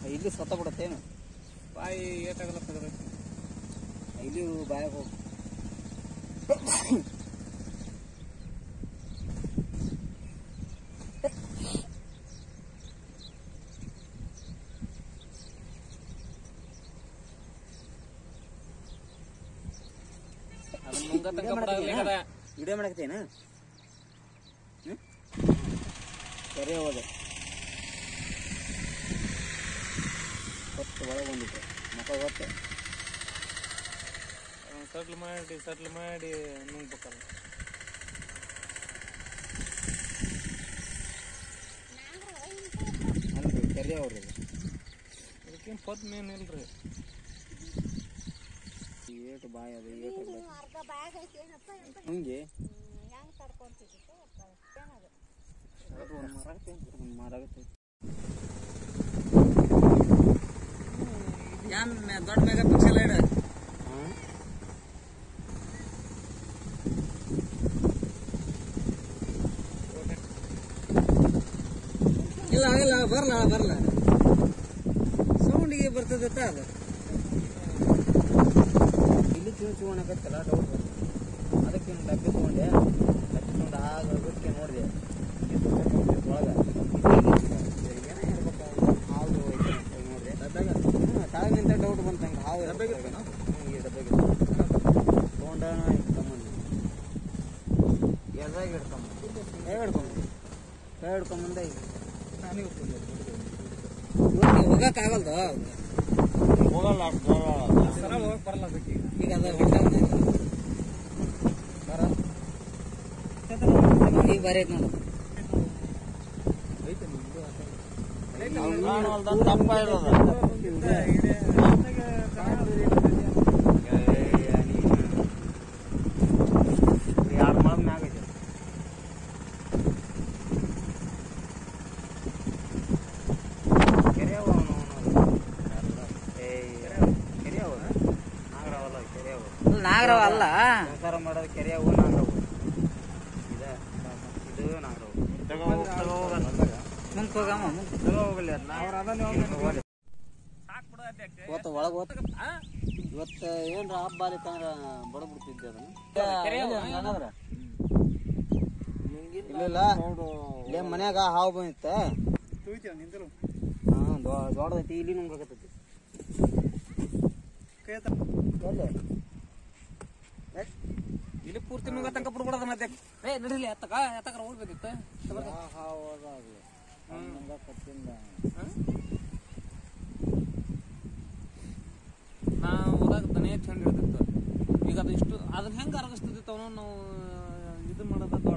ಇಲ್ಲಿ ಸತ್ತ ಬಿಡತ್ತೇನು ಬಾಯಿ ಏಟಾಗಲ್ಲ ತೆಗೆದ ಇಲ್ಲಿ ಬಾಯಾಗ ಹೋಗಿ ಅದನ್ನ ಮುಂಗ ತನಕ ಬಿಡಾಗ್ಲಿಕ್ಕದ. ವಿಡಿಯೋ ಮಾಡಕತ್ತೇನ ಹ್ಞೂ ಸರಿ ಹೋದ ಹೊತ್ತು ಒಳಗೆ ಬಂದಿತ್ತು ಮಕ್ಕ ಹೊತ್ತೆ ಅದನ್ನ ಸಟ್ಲ್ ಮಾಡಿ ಸಟ್ಲ್ ಮಾಡಿ ನುಂಗ್ಬೇಕಲ್ಲ ಅಲ್ರಿ ಕರಿ ಅವ್ರಿ ಅದಕ್ಕೇನು ಪದ್ ಮೇನ್ ಇಲ್ರಿ ಏಟು ಬಾಯಿ ಅದು ಏಟು ಬಾಯಿ ಅರ್ಧ ಬ್ಯಾಗ್ ಐತಿ ಏನಪ್ಪ ಎಂತ ಹಂಗೆ ಹೆಂಗ್ ತಡ್ಕೊಂತಿದ್ದಿತ್ತು ಏನದು ಅದು ಒಂದು ಮರ ಆಗತ್ತೆ ಒಂದು ಮರ ಆಗತ್ತೆ ಯಾನ್ ದೊಡ್ಡ ಮೆಗಾ ಪಿಕ್ಸೆಲ್ ಇಡ ಹಾಂ ಇಲ್ಲ ಆಗಲ್ಲ ಬರಲ್ಲ ಬರಲ್ಲ ಸೌಂಡಿಗೆ ಬರ್ತದತ್ತ ಅದು ಇಲ್ಲಿ ಚೂರು ಚೂ ಅನ್ನಕತ್ತಲ್ಲ ಡೌಟ್ ಅದಕ್ಕೆ ಒಂದು ಡಬ್ಬಿ ತೊಗೊಂಡೆ ಡಬ್ಬಿ ತೊಗೊಂಡು ಆಗ ಬಿಟ್ಟು ನೋಡಿದೆ ಒಳಗೆ ಏನೋ ಇರ್ಬೇಕು ಹಾವು ಐತೆ ಅಂತ ನೋಡಿದೆ ತಾಳಗಿಂತ ಡೌಟ್ ಬಂತು ಹಂಗೆ ಹಾವು ಡಬ್ಬ್ಯಾಗ ಇರ್ಬೇಕು. ಇತ್ತೇನೋ? ಹ್ಞೂ, ಈ ಡಬ್ಬೆಗೆ ತೊಗೊಂಡ ಹಿಡ್ಕೊಂಬಂದು ಎದಾಗ ಹಿಡ್ಕೊಂಬಂದು ಕೈ ಹಿಡ್ಕೊಂಬಂದು ಕೈ ಹಿಡ್ಕೊಂಬಂದೆ ಈಗ ಹೋಗಕ್ ಆಗಲ್ದು ಹೋಗಲ್ಲ ಸರ ಹೋಗಕ್ ಬರಲ್ಲ ಅದಕ್ಕೆ ಈಗ. ಈಗ ಅದ ಹೊಡ್ಕೊಂಡ್ ಈಗ ಬರೀ ಐತ್ ನೋಡು ತಪ್ಪ ಇರೋದು ಎರಡು ಮಳ ಮ್ಯಾಗ ಐತೆ ಕೆರೆ ಅವ ಅವ್ನು ಅವ್ನು. ಏ, ಕೆರೆ ಅವ ನಾಗರವಲ್ಲ ಕೆರೆ ಅವ ನಾಗರವ ಅಲ್ಲ ಸಂಸಾರ ಮಾಡೋದು ಕೆರೆ ಅವು ನಾಗರವು ಇದ ಇದು ನಾಗರವು ಮುಂಕ್ ಹೋಗಮ್ಮ ಮುಂಕ್ ಹೋಗಲಿ ಇವತ್ತು ಒಳಗೆ ಹೋತ ಇವತ್ತು ಏನ್ರ ಹಬ್ಬ ಆಲಿಕಂದ್ರ ಬಡಬಿಡ್ತಿದ್ದೆ ಅದನ್ನ ಇಲ್ಲ ಇಲ್ಲೇ ಮನ್ಯಾಗ ಹಾವು ಬಂದಿತ್ತ ಹಾ ದೊಡ್ಡದೈತಿ ಇಲ್ಲಿ ನುಂಗಾಕತ್ತೈತಿ ಇಲ್ಲಿ ಪೂರ್ತಿ ನುಂಗ ತನಕ ಬಿಡ್ಬಿಡೋದ ಮತ್ತೆ ಏ ನಡಿಲಿ ಎತ್ತಕ ಎತ್ತಕರ ಹೋಗ್ಬೇಕಿತ್ತು ಹಾವು ಅದಾಗ್ಲಿ ಹಂಗ ಕತ್ತಿಂದ ನಾ ಹೊರಗೆ ದನೇ ಚಂದ ಹಿಡ್ದಿತ್ತು ಈಗ ಅದು ಇಷ್ಟು ಅದನ್ನ ಹೆಂಗೆ ಅರಗಿಸ್ತಿದ್ದಿತ್ತು ಅವನು ನಾವು ಇದು ಮಾಡೋದ